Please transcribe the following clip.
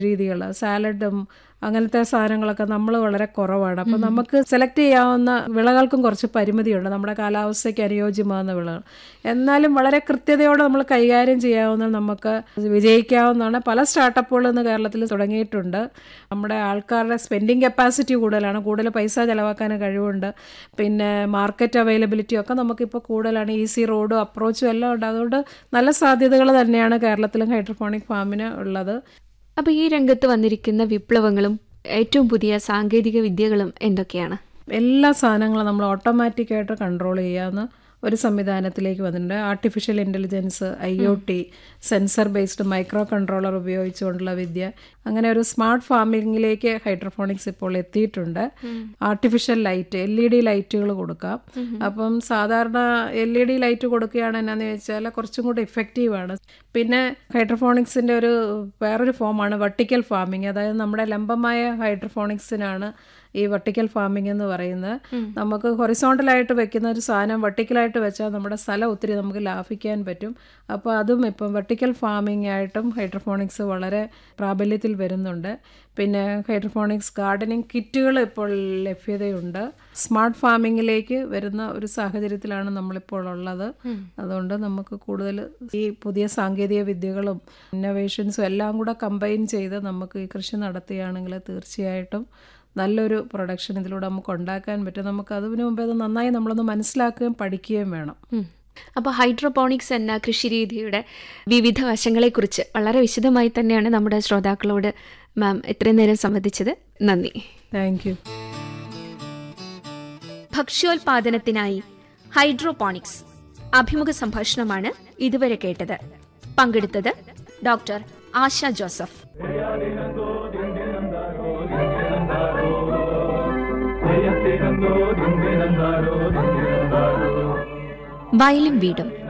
രീതികൾ സാലഡും അങ്ങനത്തെ സാധനങ്ങളൊക്കെ നമ്മൾ വളരെ കുറവാണ് അപ്പം നമുക്ക് സെലക്ട് ചെയ്യാവുന്ന വിളകൾക്കും കുറച്ച് പരിമിതിയുണ്ട് നമ്മുടെ കാലാവസ്ഥയ്ക്ക് അനുയോജ്യമാകുന്ന വിളകൾ എന്നാലും വളരെ കൃത്യതയോടെ നമ്മൾ കൈകാര്യം ചെയ്യാവുന്ന നമുക്ക് വിജയിക്കാവുന്നതാണ് പല സ്റ്റാർട്ടപ്പുകളും ഇന്ന് കേരളത്തിൽ തുടങ്ങിയിട്ടുണ്ട് നമ്മുടെ ആൾക്കാരുടെ സ്പെൻഡിങ് കപ്പാസിറ്റി കൂടുതലാണ് കൂടുതൽ പൈസ ചിലവാക്കാൻ കഴിവുണ്ട് പിന്നെ മാർക്കറ്റ് അവൈലബിലിറ്റി ഒക്കെ നമുക്കിപ്പോൾ കൂടുതലാണ് ഈസി റോഡും അപ്രോച്ചും എല്ലാം ഉണ്ട് അതുകൊണ്ട് നല്ല സാധ്യതകൾ തന്നെയാണ് കേരളത്തിലും ഹൈഡ്രോഫോണിക് ഫാമിന് ഉള്ളത് അപ്പോൾ ഈ രംഗത്ത് വന്നിരിക്കുന്ന വിപ്ലവങ്ങളും ഏറ്റവും പുതിയ സാങ്കേതിക വിദ്യകളും എന്തൊക്കെയാണ് എല്ലാ സാധനങ്ങളും നമ്മൾ ഓട്ടോമാറ്റിക്കായിട്ട് കൺട്രോൾ ചെയ്യാവുന്ന ഒരു സംവിധാനത്തിലേക്ക് വന്നിട്ടുണ്ട് artificial intelligence I O T sensor based microcontroller ഉപയോഗിച്ചുകൊണ്ടുള്ള വിദ്യ അങ്ങനെ ഒരു സ്മാർട്ട് ഫാമിങ്ങിലേക്ക് ഹൈഡ്രോഫോണിക്സ് ഇപ്പോൾ എത്തിയിട്ടുണ്ട് artificial light L E D ലൈറ്റുകൾ കൊടുക്കാം അപ്പം സാധാരണ എൽ ഇ ഡി ലൈറ്റ് കൊടുക്കുകയാണ് എന്നാന്ന് ചോദിച്ചാൽ കുറച്ചും കൂടി ഇഫക്റ്റീവാണ് പിന്നെ ഹൈഡ്രോഫോണിക്സിൻ്റെ ഒരു വേറൊരു ഫോമാണ് വെർട്ടിക്കൽ ഫാമിങ് അതായത് നമ്മുടെ ലംബമായ ഹൈഡ്രോഫോണിക്സിനാണ് ഈ വെർട്ടിക്കൽ ഫാമിംഗ് എന്ന് പറയുന്നത് നമുക്ക് ഹൊറിസോണ്ടലായിട്ട് വെക്കുന്ന ഒരു സാധനം വെർട്ടിക്കലായിട്ട് വെച്ചാൽ നമ്മുടെ സ്ഥലം ഒത്തിരി നമുക്ക് ലാഭിക്കാൻ പറ്റും അപ്പോൾ അതും ഇപ്പം വെർട്ടിക്കൽ ഫാമിംഗ് ആയിട്ടും ഹൈഡ്രോഫോണിക്സ് വളരെ പ്രാബല്യത്തിൽ വരുന്നുണ്ട് പിന്നെ ഹൈഡ്രോഫോണിക്സ് ഗാർഡനിങ് കിറ്റുകൾ ഇപ്പോൾ ലഭ്യതയുണ്ട് സ്മാർട്ട് ഫാമിങ്ങിലേക്ക് വരുന്ന ഒരു സാഹചര്യത്തിലാണ് നമ്മളിപ്പോൾ ഉള്ളത് അതുകൊണ്ട് നമുക്ക് കൂടുതൽ ഈ പുതിയ സാങ്കേതിക വിദ്യകളും ഇന്നോവേഷൻസും എല്ലാം കൂടെ കമ്പൈൻ ചെയ്ത് നമുക്ക് ഈ കൃഷി നടത്തുകയാണെങ്കിൽ തീർച്ചയായിട്ടും നല്ലൊരു പ്രൊഡക്ഷൻ ഇതിലൂടെ നമുക്ക് ഉണ്ടാക്കാൻ പറ്റും നമുക്ക് അതിനു മുമ്പേ അത് നന്നായി നമ്മളൊന്ന് മനസ്സിലാക്കുകയും പഠിക്കുകയും വേണം അപ്പോൾ ഹൈഡ്രോപോണിക്സ് എന്ന കൃഷിരീതിയുടെ വിവിധ വശങ്ങളെക്കുറിച്ച് വളരെ വിശദമായി തന്നെയാണ് നമ്മുടെ ശ്രോതാക്കളോട് മാം ഇത്രയും നേരം സംബന്ധിച്ചത് നന്ദി താങ്ക് യു ഭക്ഷ്യോൽപാദനത്തിനായി ഹൈഡ്രോപോണിക്സ് അഭിമുഖ സംഭാഷണമാണ് ഇതുവരെ കേട്ടത് പങ്കെടുത്തത് ഡോക്ടർ ആശ ജോസഫ് വയലും വീടും